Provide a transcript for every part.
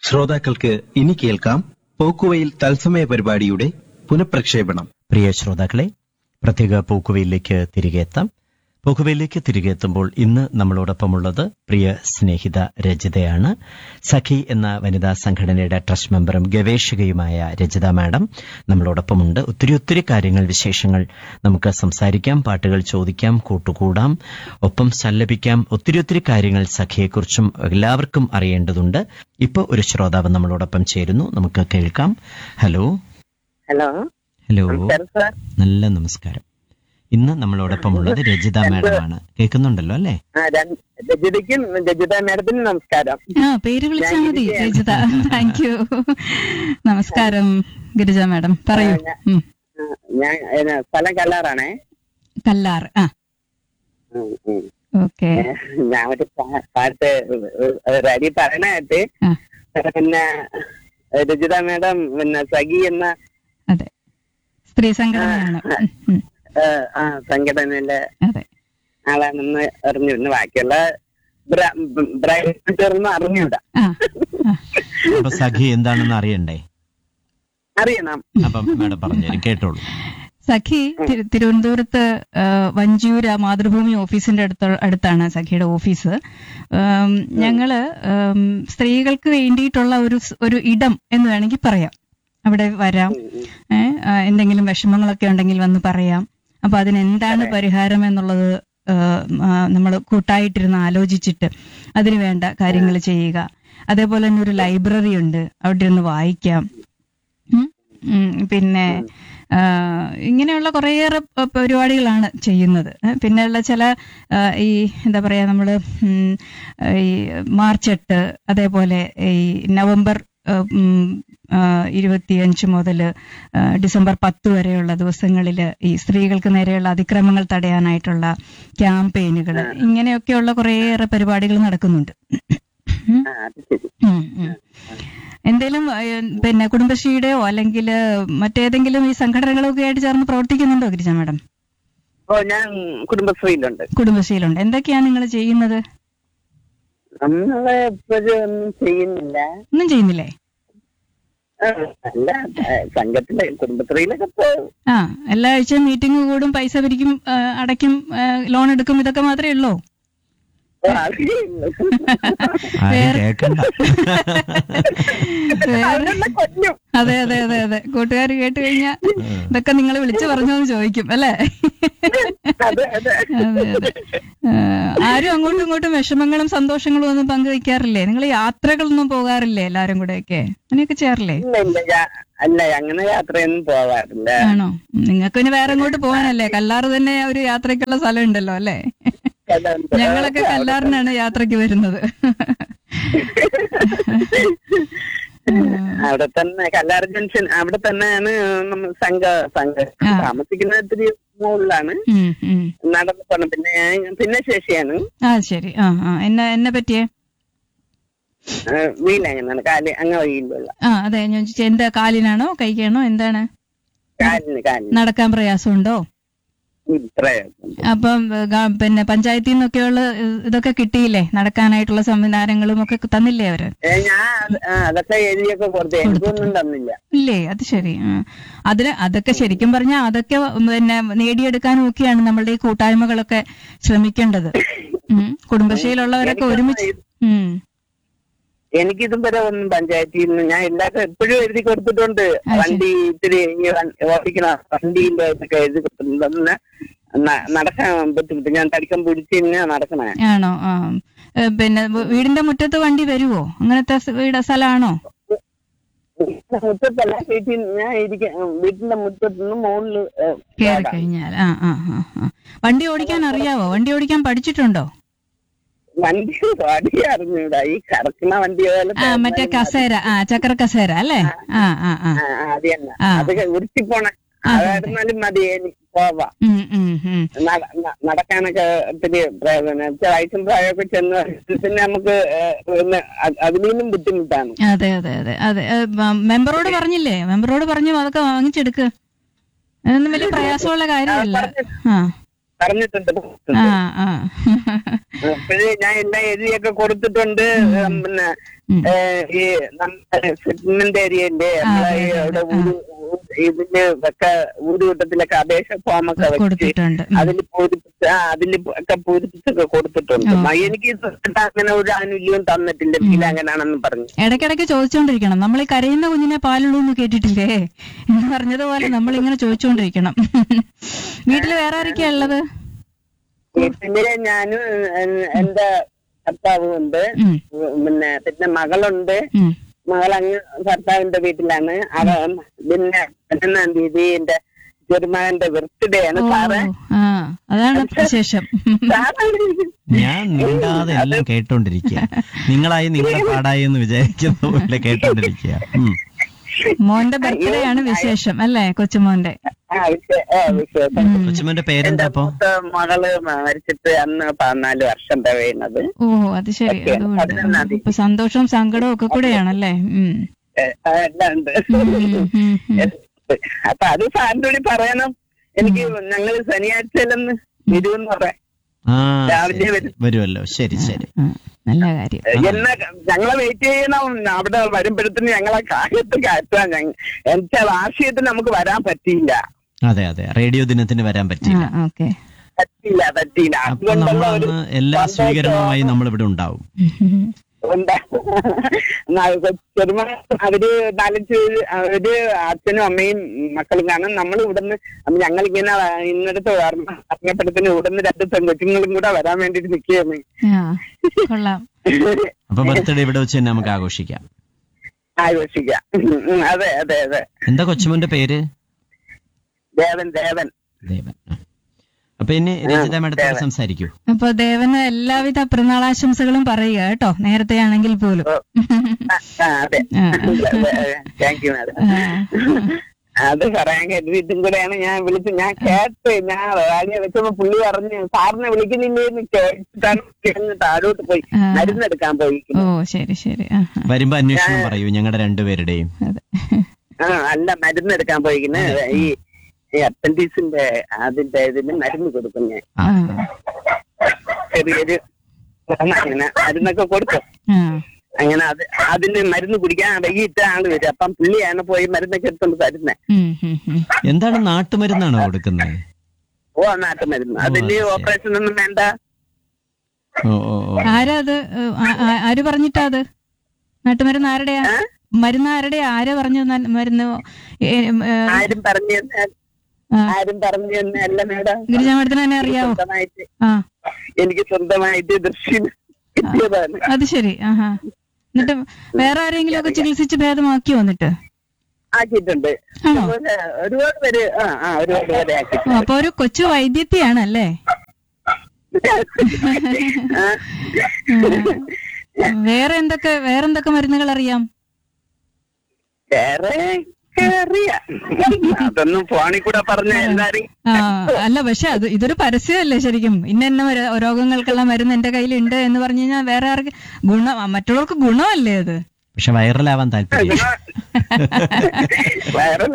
ശ്രോതാക്കൾക്ക് ഇനി കേൾക്കാം പോക്കുവയിൽ തത്സമയ പരിപാടിയുടെ പുനഃപ്രക്ഷേപണം പ്രിയ ശ്രോതാക്കളെ പ്രത്യേക പോക്കുവയിലേക്ക് തിരികെ എത്താം പോക്കുവയിലേക്ക് തിരികെ എത്തുമ്പോൾ ഇന്ന് നമ്മളോടൊപ്പമുള്ളത് പ്രിയ സ്നേഹിത രജിതയാണ് സഖി എന്ന വനിതാ സംഘടനയുടെ ട്രസ്റ്റ് മെമ്പറും ഗവേഷകയുമായ രജിത മാഡം നമ്മളോടൊപ്പമുണ്ട് ഒത്തിരി ഒത്തിരി കാര്യങ്ങൾ വിശേഷങ്ങൾ നമുക്ക് സംസാരിക്കാം പാട്ടുകൾ ചോദിക്കാം കൂട്ടുകൂടാം ഒപ്പം സല്ലപിക്കാം ഒത്തിരി ഒത്തിരി കാര്യങ്ങൾ സഖിയെക്കുറിച്ചും എല്ലാവർക്കും അറിയേണ്ടതുണ്ട് ഇപ്പോൾ ഒരു ശ്രോതാവ് നമ്മളോടൊപ്പം ചേരുന്നു നമുക്ക് കേൾക്കാം ഹലോ ഹലോ ഹലോ നമസ്കാരം സാർ നല്ല നമസ്കാരം ഇന്ന് നമ്മളോടൊപ്പം ഉള്ളത് രജിത മാഡമാണ് കേൾക്കുന്നുണ്ടല്ലോ അല്ലേ ആ, രണ്ട്- രജിതയ്ക്കും രജിത മാഡത്തിനും നമസ്കാരം ആ പേര് വിളിച്ചാൽ ഞാൻ മതി ഗിരിജയാണ്. രജിത താങ്ക് യു നമസ്കാരം ഗിരിജ മാഡം പറയൂ ആ, ഉം. ആ, ഞാൻ ഏ, സ്ഥലം കല്ലാറാണേ കല്ലാർ ആ ഉം, ഉം. ഓക്കെ ഏ, ഞാൻ ഒരു പാ- പാട്ട് റെഡി പറയണായിട്ട് ആ. പിന്നെ രജിത മാഡം പിന്നെ സഖി എന്ന അതെ സ്ത്രീ സംഘടനയാണ് ഉം, ഉം. ഏ, ആ സംഘടനയിലെ അതെ ആളാണെന്ന് അറിഞ്ഞു പിന്നെ ബാക്കിയുള്ള ബ്രൈറ്റ് അറിഞ്ഞൂടാ ആ ആ. അപ്പൊ സഖി എന്താണെന്ന് അറിയണ്ടേ അറിയണം അപ്പം മാഡം പറഞ്ഞുതരും കേട്ടോളൂ സഖി തിരു- തിരുവനന്തപുരത്ത് ആ, വഞ്ചിയൂർ ആ മാതൃഭൂമി ഓഫീസിന്റെ അടുത്ത് അടുത്താണ് സഖിയുടെ ഓഫീസ് ഉം, ഞങ്ങള് ഉം, സ്ത്രീകൾക്ക് വേണ്ടിയിട്ടുള്ള ഒരു സ്- ഒരു ഇടം എന്ന് വേണമെങ്കിൽ പറയാം അവിടെ വരാം ഏ, ആ, എന്തെങ്കിലും വിഷമങ്ങളൊക്കെ ഉണ്ടെങ്കിൽ വന്ന് പറയാം അപ്പൊ അതിനെന്താണ് പരിഹാരം എന്നുള്ളത് നമ്മൾ കൂട്ടായിട്ടിരുന്ന് ആലോചിച്ചിട്ട് അതിന് വേണ്ട കാര്യങ്ങൾ ചെയ്യുക അതേപോലെ തന്നെ ഒരു ലൈബ്രറി ഉണ്ട് അവിടെ ഇരുന്ന് വായിക്കാം ഉം. ഉം, പിന്നെ ആ, ഇങ്ങനെയുള്ള കുറേയേറെ പ- പരിപാടികളാണ് ചെയ്യുന്നത് ഏ, പിന്നെയുള്ള ചില ആ, ഈ എന്താ പറയാ നമ്മള് ഉം, ഈ മാർച്ച് എട്ട് അതേപോലെ ഈ നവംബർ ആ, ഉം, ആ, ഇരുപത്തിയഞ്ച് മുതൽ ഡിസംബർ പത്ത് വരെയുള്ള ദിവസങ്ങളിൽ ഈ സ്ത്രീകൾക്ക് നേരെയുള്ള അതിക്രമങ്ങൾ തടയാനായിട്ടുള്ള ക്യാമ്പയിനുകൾ ഇങ്ങനെയൊക്കെയുള്ള കുറേയേറെ പരിപാടികൾ നടക്കുന്നുണ്ട് ഉം. ആ അത് ശരി ഉം, ഉം. എന്തേലും ഏഹ്, പിന്നെ കുടുംബശ്രീയുടെയോ അല്ലെങ്കിൽ മറ്റേതെങ്കിലും ഈ സംഘടനകളൊക്കെ ആയിട്ട് ചേർന്ന് പ്രവർത്തിക്കുന്നുണ്ടോ ഗിരിജ മാഡം ഓ ഞാൻ കുടുംബശ്രീയിലുണ്ട് കുടുംബശ്രീയിലുണ്ട് എന്തൊക്കെയാണ് നിങ്ങൾ ചെയ്യുന്നത് നമ്മളെ എപ്പോഴും ഒന്നും ചെയ്യുന്നില്ല ഒന്നും ചെയ്യുന്നില്ലേ ആ, അല്ല ആ, സംഘത്തിലെ കുടുംബശ്രീയിലൊക്കെ പോകും ആ എല്ലാ ആഴ്ചയും മീറ്റിംഗ് കൂടും പൈസ പിരിക്കും ആ, അടയ്ക്കും ആ, ലോൺ എടുക്കും ഇതൊക്കെ മാത്രമേ ഉള്ളൂ ഓ, അതേ ഉള്ളൂ. ആരും കേൾക്കണ്ട വേറെ അവരെന്നെ കൊല്ലും അതെ അതെ അതെ അതെ കൂട്ടുകാർ കേട്ട് കഴിഞ്ഞാൽ ഇതൊക്കെ നിങ്ങൾ വിളിച്ചു പറഞ്ഞു എന്ന് ചോദിക്കും അല്ലേ അതെ അതെ അതെ അതെ ആ, ആരും അങ്ങോട്ടും ഇങ്ങോട്ടും വിഷമങ്ങളും സന്തോഷങ്ങളും ഒന്നും പങ്കുവെക്കാറില്ലേ നിങ്ങൾ യാത്രകളൊന്നും പോകാറില്ലേ എല്ലാരും കൂടെ ഒക്കെ അങ്ങനെയൊക്കെ ചെയ്യാറില്ലേ ഇല്ല ഇല്ല ഞാ- അല്ല അങ്ങനെ യാത്രയൊന്നും പോവാറില്ല ആണോ നിങ്ങൾക്ക് പിന്നെ വേറെ അങ്ങോട്ട് പോകാനല്ലേ കല്ലാറ് തന്നെ ഒരു യാത്രയ്ക്കുള്ള സ്ഥലം ഉണ്ടല്ലോ അല്ലേ ഞങ്ങളൊക്കെ കല്ലാറിനാണ് യാത്രയ്ക്ക് വരുന്നത് അവിടെ തന്നെ കല്ലാർ ജംഗ്ഷൻ അവിടെ തന്നെയാണ് നമ്മൾ സംഘ സംഘ ആ. താമസിക്കുന്ന ഇത്തിരി മുകളിലാണ് ഉം, ഉം. നടന്നു പോണം പിന്നെ ഞാൻ ഭിന്നശേഷിയാണ് ആ ശരി ആ ആ എന്നെ എന്നെ പറ്റിയേ വീലങ്ങനെ കാല് അങ്ങ് വഴിയിലുള്ള ആ അതെ ഞാൻ ചോദിച്ചത് എന്താ കാലിനാണോ കൈക്കാണോ എന്താണ് കാലിന് കാലിന് നടക്കാൻ പ്രയാസമുണ്ടോ ഇത്രയും അപ്പം ഏ, ഗ- പിന്നെ പഞ്ചായത്തിൽ നിന്നൊക്കെയുള്ള ഏ, ഇതൊക്കെ കിട്ടിയില്ലേ നടക്കാനായിട്ടുള്ള സംവിധാനങ്ങളും ഒക്കെ തന്നില്ലേ അവര് ഏ, ഞാൻ അത് ആ, അതൊക്കെ എഴുതിയൊക്കെ കൊടുത്തു എനിക്കൊന്നും തന്നില്ല ഇല്ലേ അത് ശരി ആ. അതിന് അതൊക്കെ ശരിക്കും പറഞ്ഞാൽ അതൊക്കെ പിന്നെ നേടിയെടുക്കാനും ഒക്കെയാണ് നമ്മളുടെ ഈ കൂട്ടായ്മകളൊക്കെ ശ്രമിക്കേണ്ടത് ഉം. കുടുംബശ്രീയിലുള്ളവരൊക്കെ ഒരുമിച്ച് ഉം. എനിക്കിതും വരെ ഒന്നും പഞ്ചായത്തിൽ നിന്ന് ഞാൻ എല്ലാവർക്കും എപ്പോഴും എഴുതി കൊടുത്തിട്ടുണ്ട് ശരി. വണ്ടി ഇത്തിരി ഈ വൺ- ഓടിക്കണ വണ്ടിന്റെ ഇതൊക്കെ എഴുതി കൊടുത്തിട്ടുണ്ട് അതൊന്ന് ന- നടക്കാൻ ബുദ്ധിമുട്ട് ഞാൻ തടിക്കം പിടിച്ച് തന്നെ നടക്കണേ ആണോ ആ ഏ, പിന്നെ വ- വീടിന്റെ മുറ്റത്ത് വണ്ടി വരുവോ അങ്ങനത്തെ സ് വീട് സ്ഥലമാണോ മുറ്റത്തല്ല വീട്ടിൽ ഞാൻ ഇരിക്ക വീട്ടിന്റെ മുറ്റത്തുനിന്ന് മുകളില് ഏ, കയറി പോകാം. കഴിഞ്ഞാൽ ആ ആ ആ ആ. വണ്ടി ഓടിക്കാൻ അറിയാവോ വണ്ടി ഓടിക്കാൻ പഠിച്ചിട്ടുണ്ടോ വണ്ടി വണ്ടി അറിഞ്ഞൂടാ ഈ കറക്കണ വണ്ടി പോലെ ആ മറ്റേ കസേര ആ ചക്ര കസേര അല്ലേ ആ ആ ആ ആ, ആ, അത് തന്നെ ആ. അത് ഉരുത്തി പോണ അതായിരുന്നാലും മതി എനിക്ക് പോവാം ഉം, ഉം, ഉം. നട- ന- നടക്കാനൊക്കെ ഒത്തിരി പ്രയോജനം വയസ്സും പ്രായമൊക്കെ ചെന്ന് പിന്നെ നമുക്ക് ഏഹ്, പിന്നെ അ- അതിനും ബുദ്ധിമുട്ടാണ് അതെ അതെ അതെ അതെ ഏ, മ- മെമ്പറോട് പറഞ്ഞില്ലേ മെമ്പറോട് പറഞ്ഞു അതൊക്കെ വാങ്ങിച്ചെടുക്ക് അതൊന്നും വലിയ പ്രയാസമുള്ള കാര്യമല്ല ആ പറഞ്ഞിട്ടുണ്ട് ആ ആ അപ്പോഴേ ഞാൻ എല്ലാം എഴുതിയൊക്കെ കൊടുത്തിട്ടുണ്ട് ഉം, പിന്നെ ഉം. ഏ, ഈ നമ്മുടെ സെറ്റിൽമെന്റ് ഏരിയന്റെ നമ്മളെ ഈ അവിടെ ഊര് ഇതിന്റെ ഒക്കെ ഊരുകൂട്ടത്തിലൊക്കെ അപേക്ഷ ഫോമൊക്കെ വെച്ച് കൊടുത്തിട്ടുണ്ട് ഉം. അതിൽ പൂരിപ്പിച്ച് ആ അതിൽ ഒക്കെ പൂരിപ്പിച്ചൊക്കെ കൊടുത്തിട്ടുണ്ട് ആ. മ- എനിക്ക് ഇതുവരെയായിട്ട് അങ്ങനെ ഒരു ആനുകൂല്യവും തന്നിട്ടില്ല ഫീൽ അങ്ങനെയാണെന്ന് പറഞ്ഞു ഇടയ്ക്കിടയ്ക്ക് ചോദിച്ചുകൊണ്ടിരിക്കണം നമ്മൾ ഈ കരയുന്ന കുഞ്ഞിനെ പാലുള്ളൂ എന്ന് കേട്ടിട്ടില്ലേ എന്ന് പറഞ്ഞതുപോലെ നമ്മൾ ഇങ്ങനെ ചോദിച്ചുകൊണ്ടിരിക്കണം വീട്ടിൽ വേറെ ആരൊക്കെയാ ഉള്ളത് വീട്ടില് ഞാനും എൻ- എന്റെ ഭർത്താവും ഉണ്ട് ഉം, പിന്നെ പിന്നെ മകളുണ്ട് ഉം. മകൾ അങ്ങ് ഭർത്താവിന്റെ വീട്ടിലാണ് അവ പിന്നെ പതിനൊന്നാം തീയതി എന്റെ ചെറുമകന്റെ ബർത്ത്ഡേ ആണ് ഓ സാറ് ആ അതാണ് വിശേഷം സാറാണ് ഞാൻ മിണ്ടാതെ എല്ലാം കേട്ടോണ്ടിരിക്കുക നിങ്ങളായി നിങ്ങളുടെ പാടായി എന്ന് വിചാരിക്കുന്ന പോലെ കേട്ടോണ്ടിരിക്കുക ഉം. മോന്റെ ബർത്ത്ഡേ ആണ് വിശേഷം അല്ലേ കൊച്ചുമോന്റെ ആ വിശേ- ആ, വിശേഷം കൊച്ചുമോന്റെ പേരെന്താ അപ്പൊ മൂത്ത മകള് മരിച്ചിട്ട് അന്ന് പതിനാല് വർഷം തികയുന്നത് ഓ അത് ശരി ഓക്കേ, അതുകൊണ്ട് പതിനൊന്നാം തീയതി. ഇപ്പൊ സന്തോഷവും സങ്കടവും ഒക്കെ കൂടെയാണല്ലേ ഉം. ഏ, ആ, എല്ലാം ഉണ്ട് ഉം, ഉം, ഉം. അപ്പൊ അത് സാറിന്റെ കൂടി പറയണം എനിക്ക് ഞങ്ങള് ശനിയാഴ്ചയിലൊന്ന് വരുമെന്ന് പറയാം ആ രാവിലെ ശരി, വരും. വരുമല്ലോ ശരി ശരി ആ, നല്ല കാര്യം എന്നെ ഞങ്ങളെ വെയിറ്റ് ചെയ്യണം അവിടെ വരുമ്പോഴത്തേന് ഞങ്ങളെ കാര്യത്ത് കയറ്റാൻ ഞങ്ങ എന്നുവെച്ചാൽ വാർഷികത്തിന് നമുക്ക് വരാൻ പറ്റിയില്ല അതെ അതെ റേഡിയോ ദിനത്തിന് വരാൻ ആ പറ്റില്ല ഓക്കെ പറ്റിയില്ല പറ്റിയില്ല അപ്പൊ അതുകൊണ്ടുള്ള ഒരു നമ്മളന്ന് എല്ലാ സ്വീകരണവുമായി നമ്മൾ ഇവിടെ ഉണ്ടാവും ഉണ്ട്. ചെറുമ അവര് നാലഞ്ച് പേര് അവര് അച്ഛനും അമ്മയും മക്കളും കാണും നമ്മൾ ഇവിടുന്ന് ഞങ്ങൾ ഇങ്ങനെ ഇന്നടത്ത് അറിഞ്ഞപ്പോഴത്തേന് ഇവിടുന്ന് രണ്ട് പെൺകൊച്ചുങ്ങളും കൂടെ വരാൻ വേണ്ടിട്ട് നിൽക്കുകയാണ് ആ കൊള്ളാം അപ്പൊ ബർത്ത്ഡേ ഇവിടെ വെച്ച് തന്നെ നമുക്ക് ആഘോഷിക്കാം ആഘോഷിക്കാം ഉം, അതെ അതെ അതെ എന്താ കൊച്ചുമോന്റെ പേര് ദേവൻ ദേവൻ ദേവൻ ആ. അപ്പൊ ഇനി രജിത മേഡത്തോട് സംസാരിക്കൂ അപ്പൊ ദേവന് എല്ലാവിധ പിറന്നാളാശംസകളും പറയുക കേട്ടോ നേരത്തെ ആണെങ്കിൽ പോലും ആ, ആ, അതെ ആ. താങ്ക് യു മാഡം ആ. അത് പറയാൻ കരുതിയിട്ടും കൂടെയാണ് ഞാൻ വിളിച്ച് ഞാൻ കേട്ട് ഞാൻ റാലിയെ വെച്ചപ്പോ പുള്ളി പറഞ്ഞു സാറിനെ വിളിക്കുന്നില്ലേന്ന് കേട്ടിട്ടാണ് കിടന്ന് താഴോട്ട് പോയി ആ. മരുന്നെടുക്കാൻ പോയി ഓ ശരി ശരി ആ ആ, വരുമ്പോ അന്വേഷണം പറയൂ ഞങ്ങളുടെ രണ്ടുപേരുടെയും അതെ ആ അല്ല മരുന്നെടുക്കാൻ പോയിക്കുന്നത് ഈ ഈ അപ്പൻഡീസിന്റെ അതിന്റെ ഇതിന് മരുന്ന് കൊടുക്കുന്നേ ആ. ആ ചെറിയൊരു അങ്ങനെ മരുന്നൊക്കെ കൊടുത്തു ആ അങ്ങനെ അത് അതിന് മരുന്ന് കുടിക്കാൻ വൈകിട്ട് ആള് വരും അപ്പം പുള്ളിയാണ് പോയി മരുന്നൊക്കെ എടുത്തോണ്ട് തരുന്നത് ഉം, ഉം, ഉം. എന്താണ് നാട്ടുമരുന്നാണോ കൊടുക്കുന്നത് ഓ നാട്ടുമരുന്ന് അതില് അത് ശരി. ഓപ്പറേഷൻ ഒന്നും വേണ്ട ഓ ഓ ഓ ആരാ അത് ഏ, ആ- ആ- ആര് പറഞ്ഞിട്ടാ അത് നാട്ടുമരുന്ന് ആരുടെയാ ഏ? മരുന്ന് ആരുടെയാ ആര് പറഞ്ഞു ന- മരുന്ന് ഏ, ഏ, ആരും പറഞ്ഞു തന്നെ ആ. ആരും പറഞ്ഞു തന്നെ അല്ല മേഡം ഗിരിജ മേഡത്തിന് തന്നെ അറിയാവോ സ്വന്തമായിട്ട് ആ എനിക്ക് സ്വന്തമായിട്ട് ദൃശ്യം കിട്ടിയതാണ് അത് ശരി ആഹാ എന്നിട്ട് വേറെ ആരെങ്കിലും ഒക്കെ ചികിത്സിച്ച് ഭേദമാക്കി വന്നിട്ട് ആക്കിയിട്ടുണ്ട് ആണോ അതുപോലെ ഒരുപാട് പേര് ആ ആ ഒരുപാട് പേരെ ആക്കി ഓ, അപ്പൊ ഒരു കൊച്ചു വൈദ്യത്തെയാണ് അല്ലേ ആ. വേറെ എന്തൊക്കെ വേറെ എന്തൊക്കെ മരുന്നുകൾ അറിയാം വേറെ അറിയാം അതൊന്നും ഫോണിൽ കൂടെ പറഞ്ഞ എല്ലാരും ആ അല്ല പക്ഷെ അത് ഇതൊരു പരസ്യമല്ലേ ശരിക്കും ഇന്ന ഇന്ന മര- രോഗങ്ങൾക്കുള്ള മരുന്ന് എന്റെ കയ്യിലുണ്ട് എന്ന് പറഞ്ഞു കഴിഞ്ഞാൽ വേറെ ആർക്ക് ഗുണം മറ്റുള്ളവർക്ക് ഗുണമല്ലേ അത് പക്ഷെ വൈറലാവാൻ താല്പര്യം വയറല്ല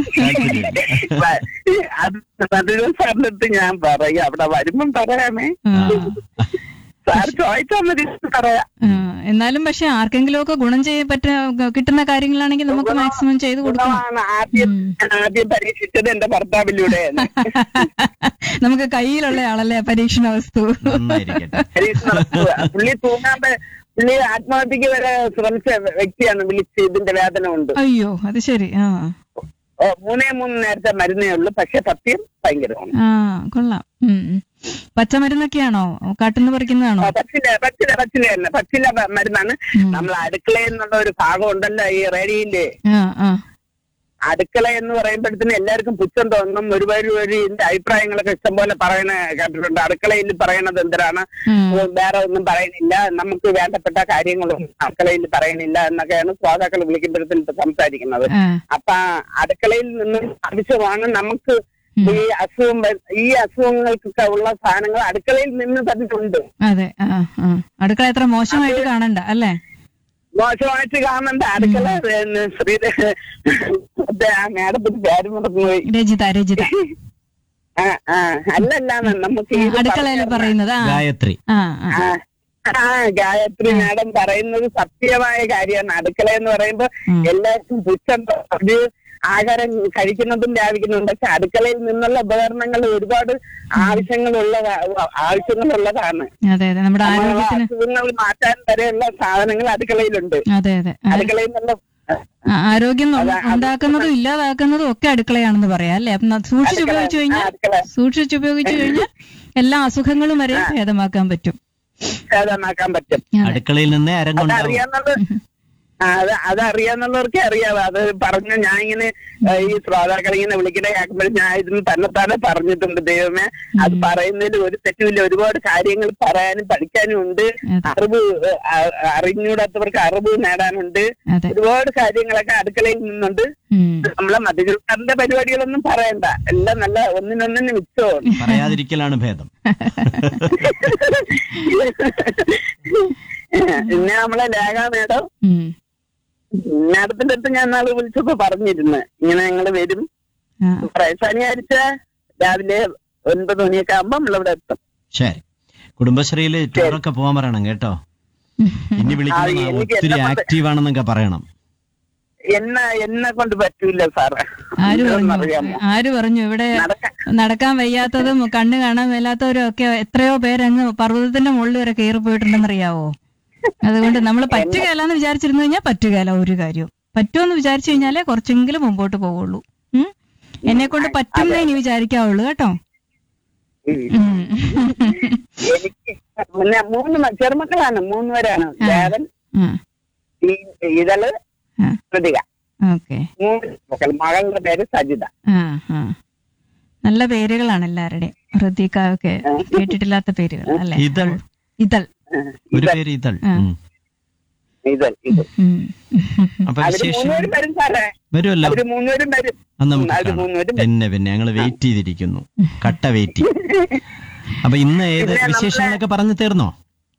അത് നടുവ് സാറിനടുത്ത് ഞാൻ പറയാം അവിടെ വരുമ്പം പറയാമേ ആ. സാർ ചോദിച്ചാൽ മതി പറയാം ആ, എന്നാലും പക്ഷെ ആർക്കെങ്കിലും ഒക്കെ ഗുണം ചെയ്യാൻ പറ്റ കിട്ടുന്ന കാര്യങ്ങളാണെങ്കിൽ നമുക്ക് മാക്സിമം ചെയ്തു കൊടുക്കണം ഗുണമാണ് ആദ്യം ഞാൻ ആദ്യം പരീക്ഷിച്ചത് എന്റെ ഭർത്താവിലൂടെയാണ് നമുക്ക് കയ്യിലുള്ള ആളല്ലേ പരീക്ഷണ വസ്തു നന്നായിരിക്കട്ടെ പരീക്ഷണം നടത്തുക. പുള്ളി തൂങ്ങാൻ പ- പുള്ളി ആത്മഹത്യക്ക് വരെ ശ്രമിച്ച വ്യക്തിയാണ് വിളിച്ച് ഇതിന്റെ വേദന ഉണ്ട് അയ്യോ അത് ശരി ആ ഓ, മൂന്നേ മൂന്ന് നേരത്തെ മരുന്നേ ഉള്ളൂ പക്ഷെ സത്യം ഭയങ്കരമാണ് ആ കൊള്ളാം ഉം, ഉം. പച്ചമരുന്നൊക്കെയാണോ കാട്ടുന്ന് പറിക്കുന്നതാണോ ആ, പച്ചില പച്ചില പച്ചില തന്നെ പച്ചില മ- മരുന്നാണ് ഉം. നമ്മൾ അടുക്കളയിൽ നിന്നുള്ള ഒരു ഭാഗം ഉണ്ടല്ലോ ഈ റേഡിയോയില് ആ ആ അടുക്കള എന്ന് പറയുമ്പോഴത്തേന് എല്ലാവർക്കും പുച്ഛം തോന്നും ഒരുപാട് പേര് ഇതിന്റെ അഭിപ്രായങ്ങളൊക്കെ ഇഷ്ടംപോലെ പറയണ കേട്ടിട്ടുണ്ട് അടുക്കളയിൽ പറയണത് എന്തിനാണ് ഉം. വേറെ ഒന്നും പറയുന്നില്ല നമുക്ക് വേണ്ടപ്പെട്ട കാര്യങ്ങളൊന്നും അടുക്കളയിൽ പറയുന്നില്ല എന്നൊക്കെയാണ് ശ്രോതാക്കൾ വിളിക്കുമ്പോഴത്തേന് ഇപ്പൊ സംസാരിക്കുന്നത് ആ, അപ്പൊ അടുക്കളയിൽ നിന്നും ആവശ്യമാണ് നമുക്ക് ഉം. ഈ അസുഖം വ- ഈ അസുഖങ്ങൾക്കൊക്കെ ഉള്ള സാധനങ്ങൾ അടുക്കളയിൽ നിന്ന് തന്നെ ഉണ്ട് അതെ ആ ആ അടുക്കള എത്ര മോശമായിട്ട് കാണണ്ട അല്ലേ മോശമായിട്ട് കാണണ്ട അടുക്കള പിന്നെ ശ്രീ മറ്റേ ആ മേഡത്തിന്റെ പേര് മറന്നുപോയി രജിത രജിത ആ ആ അല്ലല്ല നമുക്ക് ആ, ഇത് അടുക്കളയിൽ പറഞ്ഞ- പറയുന്നത് ആ ഗായത്രി ആ ആ. ആ, ആ ഗായത്രി മാഡം പറയുന്നത് സത്യമായ കാര്യമാണ് അടുക്കള എന്ന് പറയുമ്പോ ഉം. എല്ലാവർക്കും പുച്ഛം ഒരു ആഹാരം കഴിക്കുന്നതും ലാഭിക്കുന്നുണ്ട് പക്ഷെ അടുക്കളയിൽ നിന്നുള്ള ഉപകരണങ്ങൾ ഒരുപാട് ആവശ്യങ്ങളുള്ള ആവശ്യങ്ങളുള്ളതാണ് അതെ അതെ നമ്മുടെ നമ്മളെ ആരോഗ്യത്തിന് അസുഖങ്ങൾ മാറ്റാൻ വരെയുള്ള സാധനങ്ങൾ അടുക്കളയിലുണ്ട് അതെ അതെ ആ, അടുക്കളയിൽ നിന്നുള്ള ആ, ആരോഗ്യം ഉ- അതാ, അത് ഉണ്ടാക്കുന്നതും ഇല്ലാതാക്കുന്നതും ഒക്കെ അടുക്കളയാണെന്ന് പറയാം അല്ലെ അപ്പം ന- സൂക്ഷിച്ച് അടുക്കള, ഉപയോഗിച്ചു ആ, കഴിഞ്ഞാൽ അടുക്കള സൂക്ഷിച്ച് ഉപയോഗിച്ചു കഴിഞ്ഞാൽ എല്ലാ അസുഖങ്ങളും വരെ ഭേദമാക്കാൻ പറ്റും ഭേദമാക്കാൻ പറ്റും അതെ. അടുക്കളയിൽ നിന്നേ അരങ്ങുണ്ടാവും അതറിയാന്നുള്ള ആ, അത് അതറിയാന്നുള്ളവർക്കേ അറിയാവൂ അത് പറഞ്ഞ ഞാൻ ഇങ്ങനെ ഏ, ഈ ശ്രോതാക്കൾ ഇങ്ങനെ വിളിക്കണ കേൾക്കുമ്പോൾ ഞാൻ ഇതിന് തന്നെത്താനെ പറഞ്ഞിട്ടുണ്ട് ദൈവമേ അത് പറയുന്നതിൽ ഒരു തെറ്റുമില്ല ഒരുപാട് കാര്യങ്ങൾ പറയാനും പഠിക്കാനും ഉണ്ട് അതെ. അറിവ് ഏ, അ- അറിഞ്ഞൂടാത്തവർക്ക് അറിവ് നേടാനുണ്ട് അതെ ഒരുപാട് കാര്യങ്ങളൊക്കെ അടുക്കളയിൽ നിന്നുണ്ട് ഉം. നമ്മളെ മധുരക്കാരന്റെ പരിപാടികളൊന്നും പറയണ്ട എല്ലാം നല്ല ഒന്നിനൊന്നിന് മിച്ചമാണ് പറയാതിരിക്കലാണ് ഭേദം പിന്നെ നമ്മളെ ലേഖ മേഡം ഉം. മാഡത്തിന്റെ അടുത്ത് ഞാൻ നാളെ വിളിച്ചപ്പോ പറഞ്ഞിരുന്നു ഇങ്ങനെ ഞങ്ങള് വരും ആ. ശനിയാഴ്ച രാവിലെ ഒൻപത് മണിയൊക്കെ ആകുമ്പോ നമ്മളിവിടെ എത്തും ശരി കുടുംബശ്രീയില് ടൂറൊക്കെ പോകാൻ പറയണം കേട്ടോ ഇനി ആ, വിളിക്കുമ്പോൾ എനിക്ക് ഒത്തിരി എന്നെ കൊണ്ട് ആക്റ്റീവ് ആണെന്നൊക്കെ പറയണം എന്നെ എന്നെ കൊണ്ട് പറ്റൂല സാറേ ആര് പറഞ്ഞു അറിയാമോ ആര് പറഞ്ഞു ഇവിടെ നടക്കാൻ നടക്കാൻ വയ്യാത്തതും കണ്ണ് കാണാൻ മേലാത്തവരും ഒക്കെ എത്രയോ പേരങ്ങ് പർവ്വതത്തിന്റെ മുകളിൽ വരെ കയറി പോയിട്ടുണ്ടെന്നറിയാവോ അതുകൊണ്ട് നമ്മൾ പറ്റുകയില്ല എന്ന് വിചാരിച്ചിരുന്നു കഴിഞ്ഞാൽ പറ്റുകയില്ല ഒരു കാര്യവും പറ്റുമെന്ന് വിചാരിച്ചു കഴിഞ്ഞാലേ കുറച്ചെങ്കിലും മുമ്പോട്ട് പോവുള്ളൂ ഉം? എന്നെ കൊണ്ട് പറ്റുന്നേ ഇനി വിചാരിക്കാവുള്ളൂ കേട്ടോ ഉം. ഉം. എനിക്ക് പിന്നെ മൂന്ന് മ- ചെറുമക്കളാണ് മൂന്ന് പേരാണ് ദേവൻ ഉം. ഈ ഇതള് ആ. കൃതിക ഓക്കെ മൂന്ന് മക്കൾ മകളുടെ പേര് സജിത ആ ആ നല്ല പേരുകളാണ് എല്ലാവരുടെയും ഹൃദിക ഒക്കെ കേട്ടിട്ടില്ലാത്ത പേരുകൾ അല്ലെ ഇതൾ ഇതൾ ആ, ഒരു പേര് ഇതൾ ഉം. ഇതൾ ഇത് ഉം. അപ്പൊ അവര് വിശേഷം മൂന്നുപേരും വരും സാറേ വരുമല്ലോ അവര് മൂന്നുപേരും വരും അത് നമുക്ക് അവര് കാണാം. മൂന്നുപേരും വരും പിന്നെ പിന്നെ ഞങ്ങള് വെയിറ്റ് ചെയ്തിരിക്കുന്നു കട്ട വെയിറ്റ് അപ്പൊ ഇന്ന് ഏത് പിന്നെ നമ്മളെ- വിശേഷങ്ങളൊക്കെ പറഞ്ഞു തീർന്നോ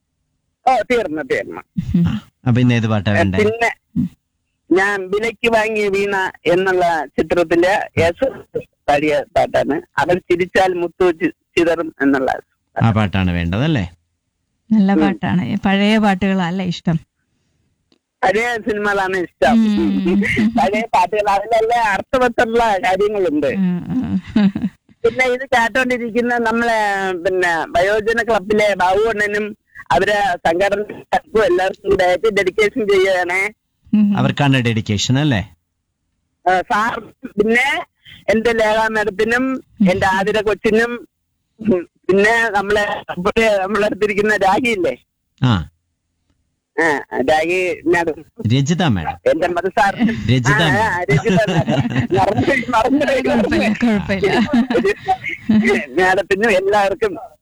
ഓ തീർന്നു തീർന്നു അപ്പൊ ഇന്ന് ഏത് പാട്ടാ വേണ്ടേ പിന്നെ ഞാൻ വിലയ്ക്ക് വാങ്ങിയ വീണ എന്നുള്ള ചിത്രത്തിലെ എസ് പാടിയ പാട്ടാണ് അവർ ചിരിച്ചാൽ മുത്തു ചി- ചിതറും എന്നുള്ള ആ പാട്ടാണ് വേണ്ടത് അല്ലേ നല്ല പാട്ടാണ് പഴയ പാട്ടുകളല്ലേ ഇഷ്ടം പഴയ സിനിമകളാണ് ഇഷ്ടം ഉം. പഴയ പാട്ടുകൾ അതിലെല്ലാം അർത്ഥവത്തുള്ള കാര്യങ്ങളുണ്ട് ഉം, ഉം. പിന്നെ ഇത് കേട്ടോണ്ടിരിക്കുന്ന നമ്മളെ പിന്നെ വയോജന ക്ലബിലെ ബാബുവണ്ണനും അവരെ സംഘടനക്കും എല്ലാവർക്കും കൂടെ ഡെഡിക്കേഷൻ ചെയ്യുകയാണേ ഉം. അവർക്കാണ് ഡെഡിക്കേഷൻ അല്ലേ ആ, സാർ പിന്നെ എന്റെ ലേഖ മേഡത്തിനും എന്റെ ആതിര കൊച്ചിനും ഉം, പിന്നെ നമ്മളെ ഇവിടെ നമ്മളടുത്തിരിക്കുന്ന രാഗിയില്ലേ ആ ആ രാഗി മേഡം രജിത മാഡം എന്റെ മത സാർ രജിത ആ, ആ, രജിത madam. മറന്നു- മറന്നു പോയി. കുഴപ്പമില്ല കുഴപ്പമില്ല മേഡത്തിനും എല്ലാവർക്കും